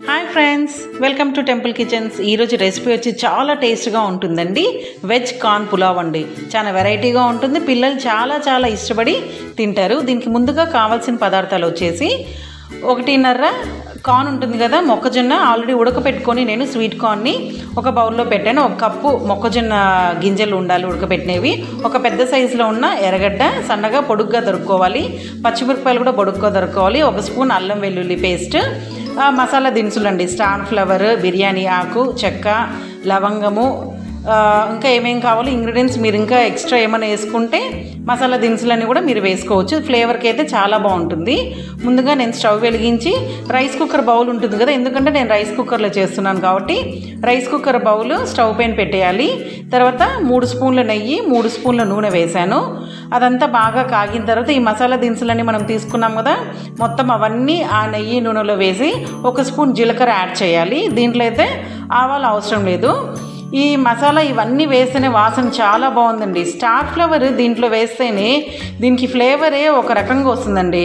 hi friends welcome to temple kitchens ఈరోజు recipe వచ్చి చాలా టేస్ట్గా ఉంటుందండి వెజ్ కార్న్ పులావ్ అండి చాలా వెరైటీగా ఉంటుంది పిల్లలు చాలా చాలా ఇష్టపడి తింటారు దీనికి ముందుగా కావాల్సిన పదార్థాలు వచ్చేసి ఒకటిన్నర కార్న్ ఉంటుంది కదా మొక్కజొన్న ఆల్రెడీ ఉడకపెట్టుకొని నేను స్వీట్ కార్న్ని ఒక బౌల్లో పెట్టాను ఒక కప్పు మొక్కజొన్న గింజలు ఉండాలి ఉడకపెట్టినవి ఒక పెద్ద సైజులో ఉన్న ఎర్రగడ్డ సన్నగా పొడుగ్గా దొరుకుకోవాలి పచ్చిమిరపకాయలు కూడా పొడుగ్గా దొరుకుకోవాలి ఒక స్పూన్ అల్లం వెల్లుల్లి పేస్ట్ ఆ, మసాలా దినుసులు అండి స్టార్ ఫ్లవర్ బిర్యానీ ఆకు చెక్క లవంగము ఆ, ఇంకా ఏమేం కావాలో ఇంగ్రీడియంట్స్ మీరు ఇంకా ఎక్స్ట్రా ఏమైనా వేసుకుంటే మసాలా దినుసులన్నీ కూడా మీరు వేసుకోవచ్చు ఫ్లేవర్కి అయితే చాలా బాగుంటుంది ముందుగా నేను స్టవ్ వెలిగించి రైస్ కుక్కర్ బౌల్ ఉంటుంది కదా ఎందుకంటే నేను రైస్ కుక్కర్లో చేస్తున్నాను కాబట్టి రైస్ కుక్కర్ బౌల్ స్టవ్ పైన పెట్టేయాలి తర్వాత మూడు స్పూన్ల నెయ్యి మూడు స్పూన్ల నూనె వేశాను అదంతా బాగా కాగిన తర్వాత ఈ మసాలా దినుసులన్నీ మనం తీసుకున్నాం కదా మొత్తం అవన్నీ ఆ నెయ్యి నూనెలో వేసి ఒక స్పూన్ జీలకర్ర యాడ్ చేయాలి దీంట్లో అయితే ఆవాలు అవసరం లేదు ఈ మసాలా ఇవన్నీ వేస్తేనే వాసన చాలా బాగుందండి స్టార్ ఫ్లవర్ దీంట్లో వేస్తేనే దీనికి ఫ్లేవరే ఒక రకంగా వస్తుందండి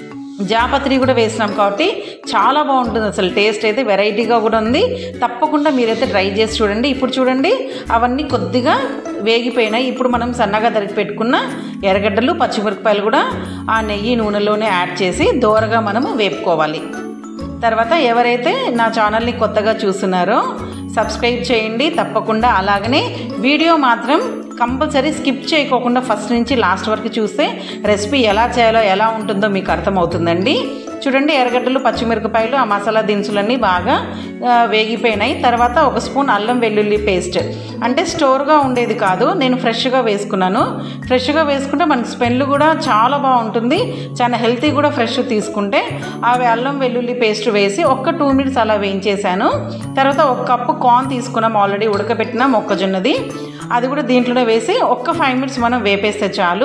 జాపత్రి కూడా వేసినాం కాబట్టి చాలా బాగుంటుంది అసలు టేస్ట్ అయితే వెరైటీగా కూడా ఉంది తప్పకుండా మీరైతే ట్రై చేసి చూడండి ఇప్పుడు చూడండి అవన్నీ కొద్దిగా వేగిపోయినాయి ఇప్పుడు మనం సన్నగా తరిగి పెట్టుకున్న ఎర్రగడ్డలు పచ్చిమిరపకాయలు కూడా ఆ నెయ్యి నూనెలోనే యాడ్ చేసి దోరగా మనము వేపుకోవాలి తర్వాత ఎవరైతే నా ఛానల్ని కొత్తగా చూస్తున్నారో సబ్స్క్రైబ్ చేయండి తప్పకుండా అలాగనే వీడియో మాత్రం కంపల్సరీ స్కిప్ చేయకోకుండా ఫస్ట్ నుంచి లాస్ట్ వరకు చూస్తే రెసిపీ ఎలా చేయాలో ఎలా ఉంటుందో మీకు అర్థమవుతుందండి చూడండి ఎర్రగడ్డలు పచ్చిమిరపకాయలు ఆ మసాలా దినుసులన్నీ బాగా ఆ, వేగిపోయినాయి తర్వాత ఒక స్పూన్ అల్లం వెల్లుల్లి పేస్ట్ అంటే స్టోర్గా ఉండేది కాదు నేను ఫ్రెష్గా వేసుకున్నాను ఫ్రెష్గా వేసుకుంటే మనకి స్మెల్ కూడా చాలా బాగుంటుంది చాలా హెల్తీ కూడా ఫ్రెష్ తీసుకుంటే అవి అల్లం వెల్లుల్లి పేస్ట్ వేసి ఒక్క టూ మినిట్స్ అలా వేయించేసాను తర్వాత ఒక కప్పు కార్న్ తీసుకున్నాం ఆల్రెడీ ఉడకబెట్టిన మొక్కజొన్నది అది కూడా దీంట్లోనే వేసి ఒక్క ఫైవ్ మినిట్స్ మనం వేపేస్తే చాలు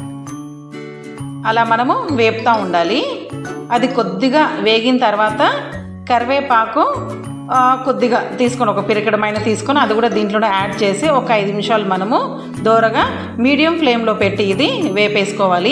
అలా మనము వేపుతూ ఉండాలి అది కొద్దిగా వేగిన తర్వాత కరివేపాకు ఆ, కొద్దిగా తీసుకొని ఒక పిరికడమైన తీసుకొని అది కూడా దీంట్లోనే యాడ్ చేసి ఒక ఐదు నిమిషాలు మనము దోరగా మీడియం ఫ్లేమ్లో పెట్టి ఇది వేపేసుకోవాలి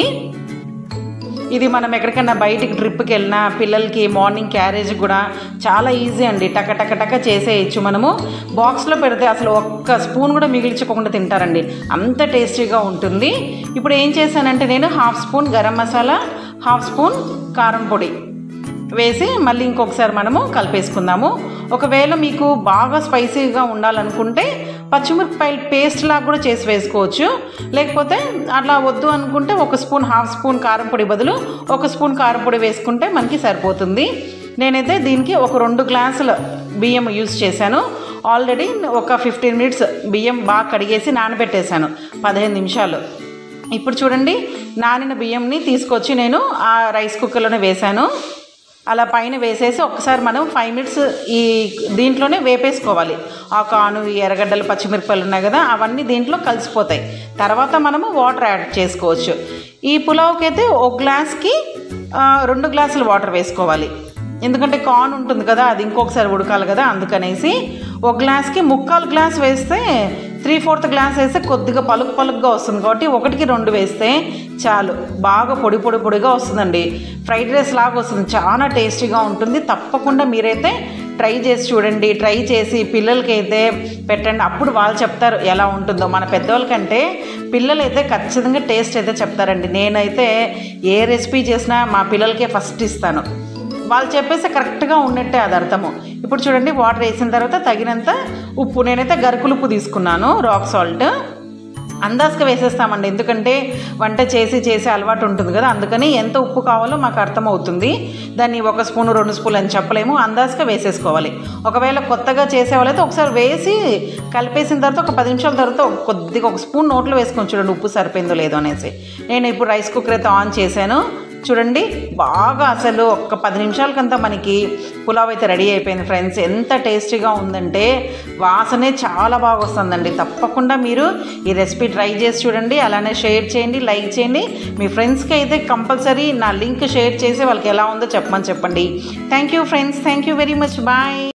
ఇది మనం ఎక్కడికైనా బయటికి ట్రిప్కి వెళ్ళినా పిల్లలకి మార్నింగ్ క్యారేజ్ కూడా చాలా ఈజీ అండి టక టక టక చేసేయచ్చు మనము బాక్స్లో పెడితే అసలు ఒక్క స్పూన్ కూడా మిగిల్చుకోకుండా తింటారండి అంత టేస్టీగా ఉంటుంది ఇప్పుడు ఏం చేశానంటే నేను half spoon garam masala half spoon కారం పొడి వేసి మళ్ళీ ఇంకొకసారి మనము కలిపేసుకుందాము ఒకవేళ మీకు బాగా స్పైసీగా ఉండాలనుకుంటే పచ్చిమిరపకాయలు పేస్ట్ లాగా కూడా చేసి వేసుకోవచ్చు లేకపోతే అట్లా వద్దు అనుకుంటే ఒక స్పూన్ హాఫ్ స్పూన్ కారం పొడి బదులు ఒక స్పూన్ కారం పొడి వేసుకుంటే మనకి సరిపోతుంది నేనైతే దీనికి ఒక రెండు గ్లాసుల బియ్యం యూస్ చేశాను ఆల్రెడీ ఒక ఫిఫ్టీన్ మినిట్స్ బియ్యం బాగా కడిగేసి నానబెట్టేశాను పదిహేను నిమిషాలు ఇప్పుడు చూడండి నానిన బియ్యంని తీసుకొచ్చి నేను ఆ రైస్ కుక్కర్లోనే వేశాను అలా పైన వేసేసి ఒకసారి మనం ఫైవ్ మినిట్స్ ఈ దీంట్లోనే వేపేసుకోవాలి ఆ కాను ఈ ఎర్రగడ్డలు పచ్చిమిరపకాయలు ఉన్నాయి కదా అవన్నీ దీంట్లో కలిసిపోతాయి తర్వాత మనము వాటర్ యాడ్ చేసుకోవచ్చు ఈ పులావ్కి అయితే ఒక గ్లాస్కి ఆ, రెండు గ్లాసులు వాటర్ వేసుకోవాలి ఎందుకంటే కార్న్ ఉంటుంది కదా అది ఇంకొకసారి ఉడకాలి కదా అందుకనేసి ఒక గ్లాస్కి ముక్కాలు గ్లాస్ వేస్తే త్రీ ఫోర్త్ గ్లాస్ వేస్తే కొద్దిగా పలుకు పలుకుగా వస్తుంది కాబట్టి ఒకటికి రెండు వేస్తే చాలు బాగా పొడి పొడి పొడిగా వస్తుందండి ఫ్రైడ్ రైస్ లాగా వస్తుంది చాలా టేస్టీగా ఉంటుంది తప్పకుండా మీరైతే ట్రై చేసి చూడండి ట్రై చేసి పిల్లలకి అయితే పెట్టండి అప్పుడు వాళ్ళు చెప్తారు ఎలా ఉంటుందో మన పెద్దవాళ్ళకంటే పిల్లలు అయితే ఖచ్చితంగా టేస్ట్ అయితే చెప్తారండి నేనైతే ఏ రెసిపీ చేసినా మా పిల్లలకే ఫస్ట్ ఇస్తాను వాళ్ళు చెప్పేస్తే కరెక్ట్గా ఉన్నట్టే అది అర్థము ఇప్పుడు చూడండి వాటర్ వేసిన తర్వాత తగినంత ఉప్పు నేనైతే గరుకులు ఉప్పు తీసుకున్నాను రాక్ సాల్ట్ అందాజుగా వేసేస్తామండి ఎందుకంటే వంట చేసి చేసే అలవాటు ఉంటుంది కదా అందుకని ఎంత ఉప్పు కావాలో మాకు అర్థమవుతుంది దాన్ని ఒక స్పూన్ రెండు స్పూన్లు అని చెప్పలేము అందాజుగా వేసేసుకోవాలి ఒకవేళ కొత్తగా చేసే వాళ్ళైతే ఒకసారి వేసి కలిపేసిన తర్వాత ఒక పది నిమిషాల తర్వాత ఒక కొద్దిగా ఒక స్పూన్ నోట్లో వేసుకొని చూడండి ఉప్పు సరిపోయిందో లేదో అనేసి నేను ఇప్పుడు రైస్ కుక్కర్ అయితే ఆన్ చేశాను చూడండి బాగా అసలు ఒక్క పది నిమిషాలకంతా మనకి పులావ్ అయితే రెడీ అయిపోయింది ఫ్రెండ్స్ ఎంత టేస్టీగా ఉందంటే వాసనే చాలా బాగా వస్తుందండి తప్పకుండా మీరు ఈ రెసిపీ ట్రై చేసి చూడండి అలానే షేర్ చేయండి లైక్ చేయండి మీ ఫ్రెండ్స్కి అయితే కంపల్సరీ నా లింక్ షేర్ చేసి వాళ్ళకి ఎలా ఉందో చెప్పమని చెప్పండి thank you friends thank you very much bye